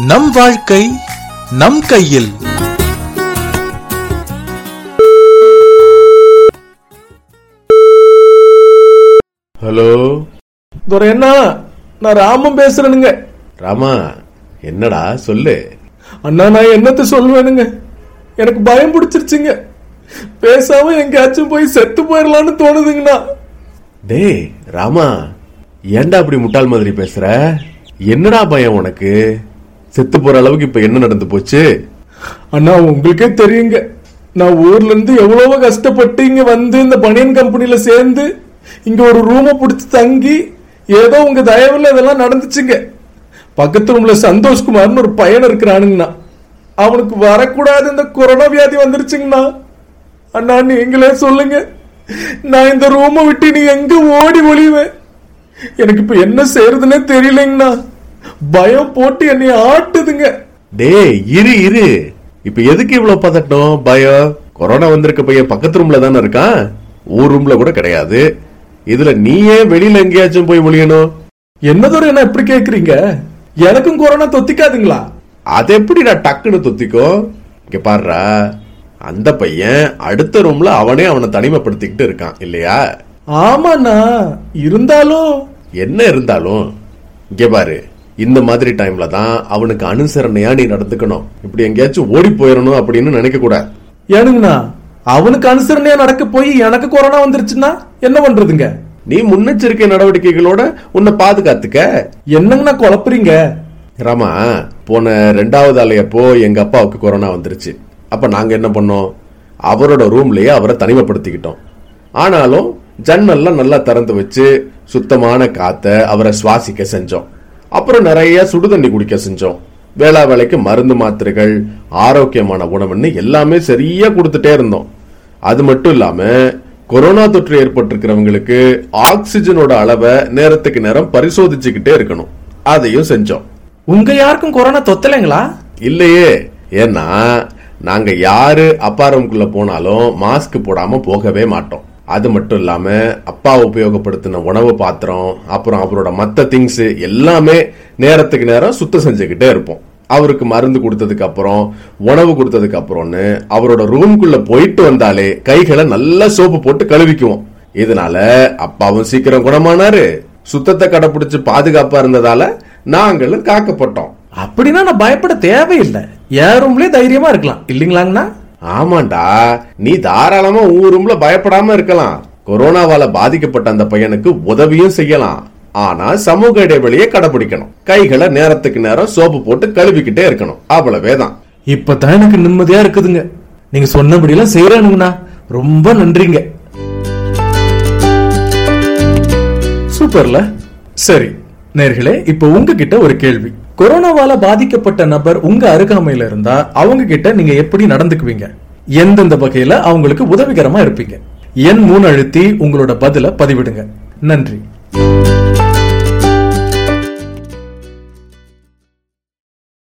நம் வாழ்க்கை நம் கையில் ஹலோ துரை அண்ணா நான் ராமன் பேசுறேனுங்க ராமா என்னடா சொல்லு அண்ணா நான் என்னத்த சொல்லுவேனுங்க எனக்கு பயம் பிடிச்சிருச்சுங்க பேசாம எங்கேயாச்சும் போய் செத்து போயிடலான்னு தோணுதுங்கண்ணா டேய் ராமா ஏன்டா அப்படி முட்டாள் மாதிரி பேசுற என்னடா பயம் உனக்கு செத்து போற அளவுக்கு இப்ப என்ன நடந்து போச்சு அண்ணா உங்களுக்கே தெரியுங்க நான் ஊர்ல இருந்து எவ்வளவோ கஷ்டப்பட்டு இங்க வந்து இந்த பனியன் கம்பெனில சேர்ந்து இங்க ஒரு ரூமை பிடிச்சி தங்கி ஏதோ உங்க தயவுல இதெல்லாம் நடந்துச்சுங்க பக்கத்து ரூம்ல சந்தோஷ்குமார்னு ஒரு பையன் இருக்கிறானுங்கண்ணா அவனுக்கு வரக்கூடாது இந்த கொரோனா வியாதி வந்துருச்சுங்கண்ணா அண்ணா நீங்களே சொல்லுங்க நான் இந்த ரூமை விட்டு நீ எங்க ஓடி ஒளிவேன் எனக்கு இப்ப என்ன செய்யறதுன்னே தெரியலைங்கண்ணா பயம் போட்டு என்னை ஆட்டுதுங்க டேய் இரு இரு இப்ப எதுக்கு இவ்வளவு பதட்டம் பயம் கொரோனா வந்திருக்க பையன் பக்கத்து ரூம்ல தானே இருக்கான் ஊர் ரூம்ல கூட கிடையாது இதுல நீயே வெளியில எங்கேயாச்சும் போய் ஒளியணும் என்னதொரு என்ன இப்படி கேக்குறீங்க எனக்கும் கொரோனா தொத்திக்காதுங்களா அது எப்படிடா டக்குன்னு தொத்திக்கும் இங்க பாருடா அந்த பையன் அடுத்த ரூம்ல அவனே அவனை தனிமைப்படுத்திக்கிட்டு இருக்கான் இல்லையா ஆமாண்ணா இருந்தாலும் என்ன இருந்தாலும் இங்க பாரு இந்த மாதிரி டைம்ல தான் அவனுக்கு அனுசரணையா நீ நடந்துக்கணும் இப்படி எங்கேயாச்சும் ஓடி போயிடணும் அப்படின்னு நினைக்க கூடாது ஏனுங்கண்ணா அவனுக்கு அனுசரணையா நடக்க போய் எனக்கு கொரோனா வந்துருச்சுன்னா என்ன பண்றதுங்க நீ முன்னெச்சரிக்கை நடவடிக்கைகளோட உன்னை பாதுகாத்துக்க என்னங்கண்ணா குழப்புறீங்க ராமா போன ரெண்டாவது அலையப்போ எங்க அப்பாவுக்கு கொரோனா வந்துருச்சு அப்ப நாங்க என்ன பண்ணோம் அவரோட ரூம்லயே அவரை தனிமைப்படுத்திக்கிட்டோம் ஆனாலும் ஜன்னல்லாம் நல்லா திறந்து வச்சு சுத்தமான காத்த அவரை சுவாசிக்க செஞ்சோம் அப்புறம் நிறைய சுடுதண்ணி குடிக்க செஞ்சோம் வேளா வேலைக்கு மருந்து மாத்திரைகள் ஆரோக்கியமான உணவுன்னு எல்லாமே சரியா கொடுத்துட்டே இருந்தோம் அது மட்டும் இல்லாம கொரோனா தொற்று ஏற்பட்டிருக்கிறவங்களுக்கு ஆக்சிஜனோட அளவை நேரத்துக்கு நேரம் பரிசோதிச்சுக்கிட்டே இருக்கணும் அதையும் செஞ்சோம் உங்க யாருக்கும் கொரோனா தொத்தலைங்களா இல்லையே ஏன்னா நாங்க யாரு அப்பா ரூம்குள்ள போனாலும் மாஸ்க் போடாம போகவே மாட்டோம் அது மட்டும் இல்லாம அப்பா உபயோகப்படுத்தின உணவு பாத்திரம் அப்புறம் அவரோட மத்த திங்ஸ் எல்லாமே நேரத்துக்கு நேரம் சுத்தம் செஞ்சுக்கிட்டே இருப்போம் அவருக்கு மருந்து கொடுத்ததுக்கு அப்புறம் உணவு கொடுத்ததுக்கு அப்புறம்னு அவரோட ரூம்குள்ள போயிட்டு வந்தாலே கைகளை நல்லா சோப்பு போட்டு கழுவிக்குவோம் இதனால அப்பாவும் சீக்கிரம் குணமானாரு சுத்தத்தை கடைபிடிச்சு பாதுகாப்பா இருந்ததால நாங்களும் காக்கப்பட்டோம் அப்படின்னா நான் பயப்பட தேவையில்லை என் ரூம்லயே தைரியமா இருக்கலாம் இல்லைங்களாங்கண்ணா ஆமாண்டா நீ தாராளமா உன் ரூம்ல பயப்படாம இருக்கலாம் கொரோனாவால பாதிக்கப்பட்ட அந்த பையனுக்கு உதவியும் செய்யலாம் ஆனா சமூக இடைவெளியை கடைபிடிக்கணும் கைகளை நேரத்துக்கு நேரம் சோப்பு போட்டு கழுவிக்கிட்டே இருக்கணும் அவ்வளவேதான் இப்பதான் எனக்கு நிம்மதியா இருக்குதுங்க நீங்க சொன்னபடியெல்லாம் செய்யறானுங்கண்ணா ரொம்ப நன்றிங்க சூப்பர்ல சரி நேர்களே இப்ப உங்ககிட்ட ஒரு கேள்வி கொரோனாவால பாதிக்கப்பட்ட நபர் உங்க அருகாமையில இருந்தா அவங்க கிட்ட நீங்க எப்படி நடந்துக்குவீங்க எந்தெந்த வகையில அவங்களுக்கு உதவிகரமா இருப்பீங்க எண் மூணு அழுத்தி உங்களோட பதில பதிவிடுங்க நன்றி